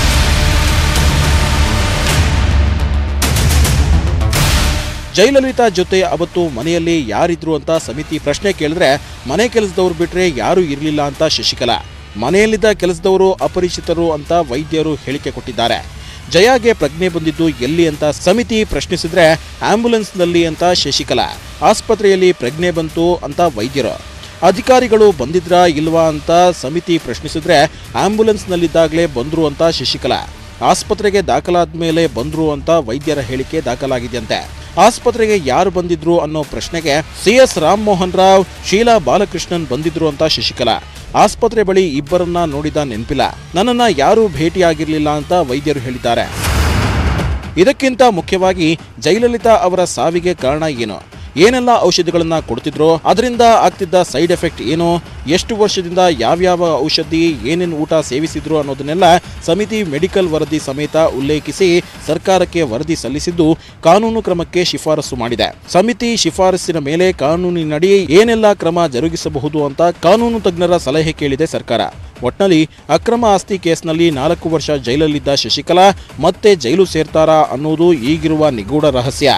ಜಯಲಲಿತಾ ಜೊತೆ ಅವತ್ತು ಮನೆಯಲ್ಲಿ ಯಾರಿದ್ರು ಅಂತ ಸಮಿತಿ ಪ್ರಶ್ನೆ ಕೇಳಿದ್ರೆ ಮನೆ ಕೆಲಸದವ್ರು ಬಿಟ್ರೆ ಯಾರೂ ಇರಲಿಲ್ಲ ಅಂತ ಶಶಿಕಲಾ ಮನೆಯಲ್ಲಿದ್ದ ಕೆಲಸದವರು ಅಪರಿಚಿತರು ಅಂತ ವೈದ್ಯರು ಹೇಳಿಕೆ ಕೊಟ್ಟಿದ್ದಾರೆ ಜಯಾಗೆ ಪ್ರಜ್ಞೆ ಬಂದಿದ್ದು ಎಲ್ಲಿ ಅಂತ ಸಮಿತಿ ಪ್ರಶ್ನಿಸಿದ್ರೆ ಆಂಬ್ಯುಲೆನ್ಸ್ನಲ್ಲಿ ಅಂತ ಶಶಿಕಲಾ ಆಸ್ಪತ್ರೆಯಲ್ಲಿ ಪ್ರಜ್ಞೆ ಬಂತು ಅಂತ ವೈದ್ಯರು ಅಧಿಕಾರಿಗಳು ಬಂದಿದ್ರಾ ಇಲ್ವಾ ಅಂತ ಸಮಿತಿ ಪ್ರಶ್ನಿಸಿದ್ರೆ ಆಂಬ್ಯುಲೆನ್ಸ್ನಲ್ಲಿದ್ದಾಗಲೇ ಬಂದ್ರು ಅಂತ ಶಶಿಕಲಾ ಆಸ್ಪತ್ರೆಗೆ ದಾಖಲಾದ ಮೇಲೆ ಬಂದ್ರು ಅಂತ ವೈದ್ಯರ ಹೇಳಿಕೆ ದಾಖಲಾಗಿದೆಯಂತೆ ಆಸ್ಪತ್ರೆಗೆ ಯಾರು ಬಂದಿದ್ರು ಅನ್ನೋ ಪ್ರಶ್ನೆಗೆ ಸಿಎಸ್ ರಾಮ್ ಮೋಹನ್ ರಾವ್ ಶೀಲಾ ಬಾಲಕೃಷ್ಣನ್ ಬಂದಿದ್ರು ಅಂತ ಶಶಿಕಲಾ ಆಸ್ಪತ್ರೆ ಬಳಿ ಇಬ್ಬರನ್ನ ನೋಡಿದ ನೆನಪಿಲ್ಲ ನನ್ನನ್ನ ಯಾರೂ ಭೇಟಿಯಾಗಿರ್ಲಿಲ್ಲ ಅಂತ ವೈದ್ಯರು ಹೇಳಿದ್ದಾರೆ ಇದಕ್ಕಿಂತ ಮುಖ್ಯವಾಗಿ ಜಯಲಲಿತಾ ಅವರ ಸಾವಿಗೆ ಕಾರಣ ಏನು ಏನೆಲ್ಲ ಔಷಧಿಗಳನ್ನ ಕೊಡ್ತಿದ್ರು ಅದರಿಂದ ಆಗ್ತಿದ್ದ ಸೈಡ್ ಎಫೆಕ್ಟ್ ಏನು ಎಷ್ಟು ವರ್ಷದಿಂದ ಯಾವ್ಯಾವ ಔಷಧಿ ಏನೇನು ಊಟ ಸೇವಿಸಿದ್ರು ಅನ್ನೋದನ್ನೆಲ್ಲ ಸಮಿತಿ ಮೆಡಿಕಲ್ ವರದಿ ಸಮೇತ ಉಲ್ಲೇಖಿಸಿ ಸರ್ಕಾರಕ್ಕೆ ವರದಿ ಸಲ್ಲಿಸಿದ್ದು ಕಾನೂನು ಕ್ರಮಕ್ಕೆ ಶಿಫಾರಸು ಮಾಡಿದೆ ಸಮಿತಿ ಶಿಫಾರಸಿನ ಮೇಲೆ ಕಾನೂನಿನಡಿ ಏನೆಲ್ಲ ಕ್ರಮ ಜರುಗಿಸಬಹುದು ಅಂತ ಕಾನೂನು ತಜ್ಞರ ಸಲಹೆ ಕೇಳಿದೆ ಸರ್ಕಾರ ಒಟ್ನಲ್ಲಿ ಅಕ್ರಮ ಆಸ್ತಿ ಕೇಸ್ನಲ್ಲಿ ನಾಲ್ಕು ವರ್ಷ ಜೈಲಲ್ಲಿದ್ದ ಶಶಿಕಲಾ ಮತ್ತೆ ಜೈಲು ಸೇರ್ತಾರಾ ಅನ್ನೋದು ಈಗಿರುವ ನಿಗೂಢ ರಹಸ್ಯ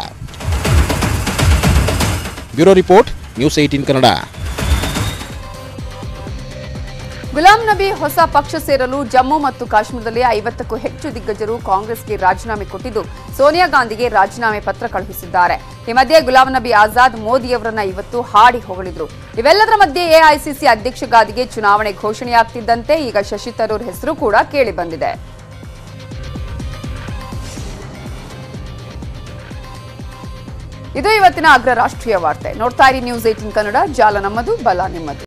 bureau report news eighteen Kannada Ghulam Nabi ಹೊಸ ಪಕ್ಷ ಸೇರಲು ಜಮ್ಮು ಮತ್ತು ಕಾಶ್ಮೀರದಲ್ಲಿ ಐವತ್ತಕ್ಕೂ ಹೆಚ್ಚು ದಿಗ್ಗಜರು ಕಾಂಗ್ರೆಸ್ಗೆ ರಾಜೀನಾಮೆ ಕೊಟ್ಟಿದ್ದು ಸೋನಿಯಾ ಗಾಂಧಿಗೆ ರಾಜೀನಾಮೆ ಪತ್ರ ಕಳುಹಿಸಿದ್ದಾರೆ ಈ ಮಧ್ಯೆ ಗುಲಾಂ ನಬಿ ಆಜಾದ್ ಮೋದಿಯವರನ್ನ ಇವತ್ತು ಹಾಡಿ ಹೊಗಳಿದ್ರು ಇವೆಲ್ಲದರ ಮಧ್ಯೆ ಎಐಸಿಸಿ ಅಧ್ಯಕ್ಷ ಗಾದಿಗೆ ಚುನಾವಣೆ ಘೋಷಣೆಯಾಗ್ತಿದ್ದಂತೆ ಈಗ ಶಶಿ ತರೂರ್ ಹೆಸರು ಕೂಡ ಕೇಳಿಬಂದಿದೆ ಇದು ಇವತ್ತಿನ ಅಗ್ರ ರಾಷ್ಟ್ರೀಯ ವಾರ್ತೆ ನೋಡ್ತಾ ಇರಿ ನ್ಯೂಸ್ ಏಟಿನ್ ಕನ್ನಡ ಜಾಲ ನಮ್ಮದು ಬಲ ನಿಮ್ಮದು